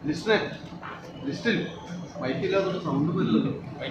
ലിസ്റ്റിനെ ലിസ്റ്റിൽ മൈക്കില്ലാത്തൊരു സൗണ്ട് വരില്ലല്ലോ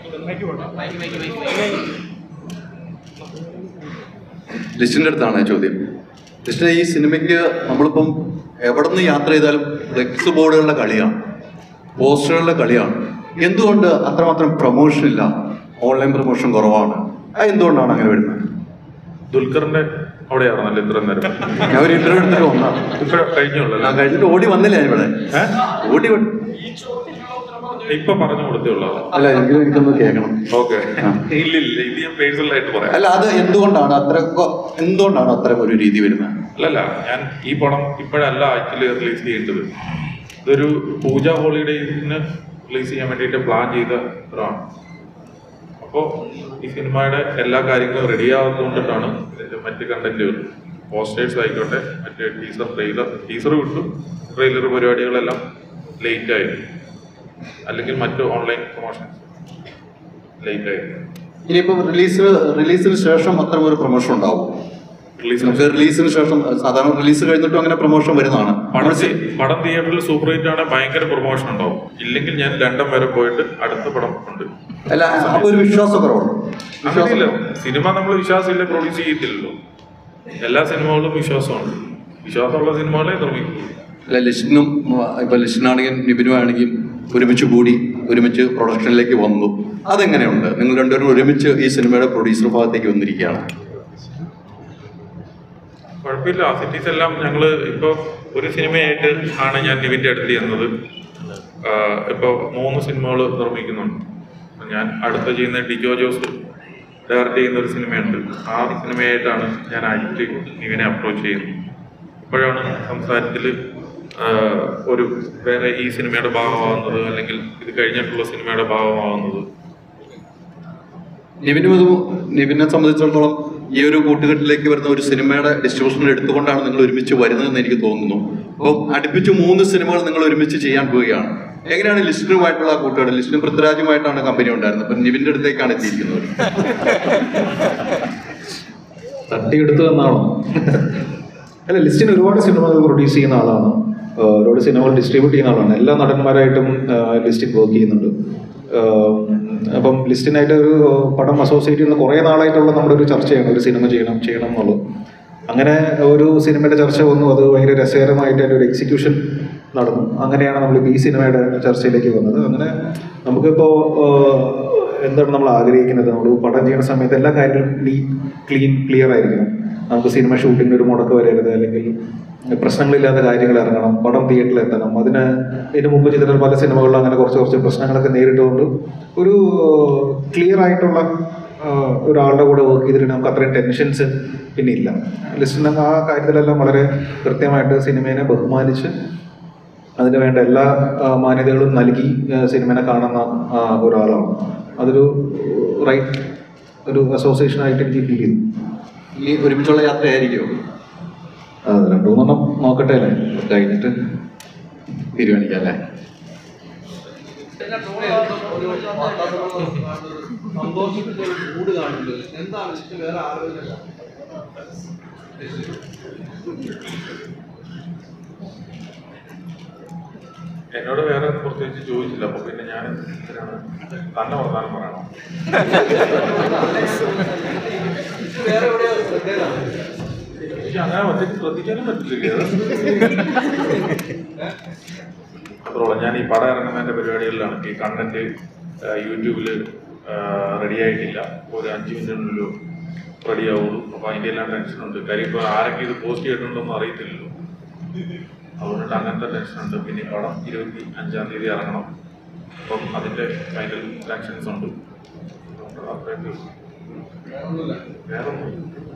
ലിസ്റ്റിൻ്റെ അടുത്താണ് ചോദ്യം ലിസ്റ്റിന് ഈ സിനിമയ്ക്ക് നമ്മളിപ്പം എവിടെ നിന്ന് യാത്ര ചെയ്താലും ഫ്ലെക്സ് ബോർഡുകളുടെ കളിയാണ് പോസ്റ്ററുകളുടെ കളിയാണ് എന്തുകൊണ്ട് അത്രമാത്രം പ്രൊമോഷൻ ഇല്ല ഓൺലൈൻ പ്രൊമോഷൻ കുറവാണ് അത് എന്തുകൊണ്ടാണ് അങ്ങനെ വരുന്നത് ദുൽഖറിന്റെ അവിടെയായിരുന്നല്ലോ ഇത്രയും നേരം ഞാൻ ഒരു ഇന്റർവ്യൂ എടുത്തിട്ട് വന്നാണ് ഇപ്പഴ കഴിഞ്ഞുള്ളൂ ഞാൻ കഴിഞ്ഞിട്ട് ഓടി വന്നില്ല ഞാൻ ഇവിടെ ഓടി വ- ഇപ്പൊ പറഞ്ഞു കൊടുത്തേ ഉള്ളൂ അല്ല എങ്കിലും എനിക്കൊന്ന് കേൾക്കണം ഓക്കെ ഇല്ല ഇല്ല ഇത് ഞാൻ പേഴ്സണൽ ആയിട്ട് പറയാം അല്ല അത് എന്തുകൊണ്ടാണ് അത്ര എന്തുകൊണ്ടാണ് അത്ര ഒരു രീതി വരുന്നത് അല്ലല്ല ഞാൻ ഈ പടം ഇപ്പോഴല്ല ആക്ച്വലി റിലീസ് ചെയ്യേണ്ടത് ഇതൊരു പൂജ ഹോളിഡേസിന് റിലീസ് ചെയ്യാൻ വേണ്ടിയിട്ട് പ്ലാൻ ചെയ്ത ഒരാണ് അപ്പോൾ ഈ സിനിമയുടെ എല്ലാ കാര്യങ്ങളും റെഡി ആവുന്നതുകൊണ്ടിട്ടാണ് ഇതിന്റെ മറ്റ് കണ്ടന്റുകൾ പോസ്റ്റേഴ്സ് ആയിക്കോട്ടെ മറ്റേ ടീസർ ട്രെയിലർ ടീസർ വിട്ടു ട്രെയിലർ പരിപാടികളെല്ലാം ലേറ്റ് ആയി അല്ലെങ്കിൽ മറ്റു ഓൺലൈൻ പ്രൊമോഷൻസ് ലേറ്റ് ആയി ഇനിയിപ്പോ റിലീസ് റിലീസിന് ശേഷം അത്തരം ഒരു പ്രൊമോഷൻ ഉണ്ടാവും റിലീസ് നമുക്ക് റിലീസിന് ശേഷം സാധാരണ റിലീസ് കഴിഞ്ഞിട്ടും അങ്ങനെ പ്രൊമോഷൻ വരുന്നതാണ് പടം thea- പടം തിയേറ്ററിൽ സൂപ്പർ ഹിറ്റ് ആണെങ്കിൽ ഭയങ്കര പ്രൊമോഷൻ ഉണ്ടാവും ഇല്ലെങ്കിൽ ഞാൻ ലണ്ടൻ വരെ പോയിട്ട് അടുത്ത പടം ഉണ്ട് അല്ല അപ്പൊ ഒരു വിശ്വാസക്കുറവുണ്ട് അങ്ങനെയില്ല സിനിമ നമ്മൾ വിശ്വാസമില്ല പ്രൊഡ്യൂസ് ചെയ്യത്തില്ലല്ലോ എല്ലാ സിനിമകളും വിശ്വാസമുണ്ട് വിശ്വാസമുള്ള സിനിമകളെ നിർമ്മിക്കുള്ളൂ അല്ല ലിസ്റ്റിനും ഇപ്പൊ ലിസ്റ്റിനാണെങ്കിൽ നിബിനും ആണെങ്കിൽ ഒരുമിച്ച് കൂടി ഒരുമിച്ച് പ്രൊഡക്ഷനിലേക്ക് വന്നു അതെങ്ങനെയുണ്ട് നിങ്ങൾ രണ്ടുപേരും ഒരുമിച്ച് ഈ സിനിമയുടെ പ്രൊഡ്യൂസർ ഭാഗത്തേക്ക് വന്നിരിക്കുകയാണ് കുഴപ്പമില്ല സിറ്റീസ് എല്ലാം ഞങ്ങൾ ഇപ്പോൾ ഒരു സിനിമയായിട്ട് ആണ് ഞാൻ നിവിൻ്റെ അടുത്ത് ചെന്നത് ഇപ്പോൾ മൂന്ന് സിനിമകൾ നിർമ്മിക്കുന്നുണ്ട് അപ്പൊ ഞാൻ അടുത്ത ചെയ്യുന്ന ഡിജോ ജോസ് ഡയറക്റ്റ് ചെയ്യുന്ന ഒരു സിനിമയുണ്ട് ആ സിനിമയായിട്ടാണ് ഞാൻ ആക്ച്വലി നിവിനെ അപ്രോച്ച് ചെയ്യുന്നത് ഇപ്പോഴാണ് സംസാരത്തിൽ ഒരു വേറെ ഈ സിനിമയുടെ ഭാഗമാവുന്നത് അല്ലെങ്കിൽ ഇത് കഴിഞ്ഞിട്ടുള്ള സിനിമയുടെ ഭാഗമാവുന്നത് നിവിനും അത് നിവിനെ സംബന്ധിച്ചിടത്തോളം ഈ ഒരു കൂട്ടുകെട്ടിലേക്ക് വരുന്ന ഒരു സിനിമയുടെ ഡിസ്ട്രിബ്യൂഷൻ എടുത്തുകൊണ്ടാണ് നിങ്ങൾ ഒരുമിച്ച് വരുന്നതെന്ന് എനിക്ക് തോന്നുന്നു അപ്പോൾ അടുപ്പിച്ച് മൂന്ന് സിനിമകൾ നിങ്ങൾ ഒരുമിച്ച് ചെയ്യാൻ പോവുകയാണ് എങ്ങനെയാണ് ലിസ്റ്റിനുമായിട്ടുള്ള ആ കൂട്ടുകെട്ട് ലിസ്റ്റിനും പൃഥ്വിരാജുമായിട്ടാണ് കമ്പനി ഉണ്ടായിരുന്നത് അപ്പം നിവിന്റെ അടുത്തേക്കാണ് എത്തിയിരിക്കുന്നത് തട്ടിയെടുത്തു എന്നാണോ അല്ല ലിസ്റ്റിന് ഒരുപാട് സിനിമകൾ പ്രൊഡ്യൂസ് ചെയ്യുന്ന ആളാണ് ആ, ഒരുപാട് സിനിമകൾ ഡിസ്ട്രിബ്യൂട്ട് ചെയ്യുന്ന ആളാണ് എല്ലാ നടന്മാരായിട്ടും ആ, ലിസ്റ്റിൽ വർക്ക് ചെയ്യുന്നുണ്ട് ആ, അപ്പം ലിസ്റ്റിനായിട്ട് ഒരു പടം അസോസിയേറ്റ് ചെയ്യുന്ന കുറേ നാളായിട്ടുള്ള നമ്മുടെ ഒരു ചർച്ചയാണ് ഒരു സിനിമ ചെയ്യണം ചെയ്യണം എന്നുള്ളത് അങ്ങനെ ഒരു സിനിമയുടെ ചർച്ച വന്നു അത് ഭയങ്കര രസകരമായിട്ട് അതിൻ്റെ ഒരു എക്സിക്യൂഷൻ നടന്നു അങ്ങനെയാണ് നമ്മൾ ഈ സിനിമയുടെ ചർച്ചയിലേക്ക് വന്നത് അങ്ങനെ നമുക്കിപ്പോൾ എന്താണ് നമ്മൾ ആഗ്രഹിക്കുന്നത് നമ്മൾ പടം ചെയ്യുന്ന സമയത്ത് എല്ലാ കാര്യങ്ങളും നീറ്റ് ക്ലീൻ ക്ലിയർ ആയിരിക്കണം നമുക്ക് സിനിമ ഷൂട്ടിങ്ങിന് ഒരു മുടക്ക് വരരുത് അല്ലെങ്കിൽ പ്രശ്നങ്ങളില്ലാത്ത കാര്യങ്ങൾ ഇറങ്ങണം പടം തിയേറ്ററിൽ എത്തണം അതിന് ഇതിന് മുമ്പ് ചെയ്തിട്ടുള്ള പല സിനിമകളിലും അങ്ങനെ കുറച്ച് കുറച്ച് പ്രശ്നങ്ങളൊക്കെ നേരിട്ടുകൊണ്ട് ഒരു ക്ലിയർ ആയിട്ടുള്ള ആ, ഒരാളുടെ കൂടെ വർക്ക് ചെയ്തിട്ട് നമുക്ക് അത്രയും ടെൻഷൻസ് പിന്നെ ഇല്ല ലിസ്റ്റിന് ആ കാര്യത്തിലെല്ലാം വളരെ കൃത്യമായിട്ട് സിനിമയെ ബഹുമാനിച്ച് അതിന് വേണ്ട എല്ലാ ആ, മാന്യതകളും നൽകി ആ, സിനിമനെ കാണുന്ന ആ, ഒരാളാണ് അതൊരു റൈറ്റ് ഒരു അസോസിയേഷൻ ആയിട്ട് എനിക്ക് ഫീൽ ചെയ്തു ഈ ഒരുമിച്ചുള്ള യാത്രയായിരിക്കുമോ അത് രണ്ടു മൂന്നെണ്ണം നോക്കട്ടെ അല്ലേ കഴിഞ്ഞിട്ട് തീരുമാനിക്കാം അല്ലേ സന്തോഷത്തിന്റെ ഒരു മൂഡ് കാണില്ലോ എന്താണ് ലിസ്റ്റ് വേറെ ആലോചന എന്നോട് വേറെ പ്രത്യേകിച്ച് ചോദിച്ചില്ല അപ്പൊ പിന്നെ ഞാൻ എന്തിനാണ് തന്നെ വർത്താനം പറയണം വേറെ എവിടെയോ ശ്രദ്ധേയതാണ് എനിക്ക് അങ്ങനെ ഒറ്റയ്ക്ക് ശ്രദ്ധിക്കാനും പറ്റില്ല അത്രോളം ഞാൻ ഈ പടം ഇറങ്ങുന്നതിന്റെ പരിപാടികളിലാണ് ഈ കണ്ടന്റ് യൂട്യൂബിൽ റെഡി ആയിട്ടില്ല ഒരു അഞ്ച് മിനിറ്റിനുള്ളിൽ റെഡി ആവുള്ളൂ അപ്പോൾ അതിൻ്റെ എല്ലാം ടെൻഷനുണ്ട് കാര്യം ഇപ്പോൾ ആരൊക്കെ ഇത് പോസ്റ്റ് ചെയ്തിട്ടുണ്ടോന്ന് അറിയത്തില്ലല്ലോ അതുകൊണ്ടിട്ട് അങ്ങനത്തെ ടെൻഷനുണ്ട് പിന്നെ ഈ പടം ഇരുപത്തി അഞ്ചാം തീയതി ഇറങ്ങണം അപ്പം അതിൻ്റെ ഫൈനൽ ടെൻഷൻസ് ഉണ്ട് അതുകൊണ്ട് അത്രയൊക്കെ ഉള്ളൂ. വേറെ ഒന്നുമില്ല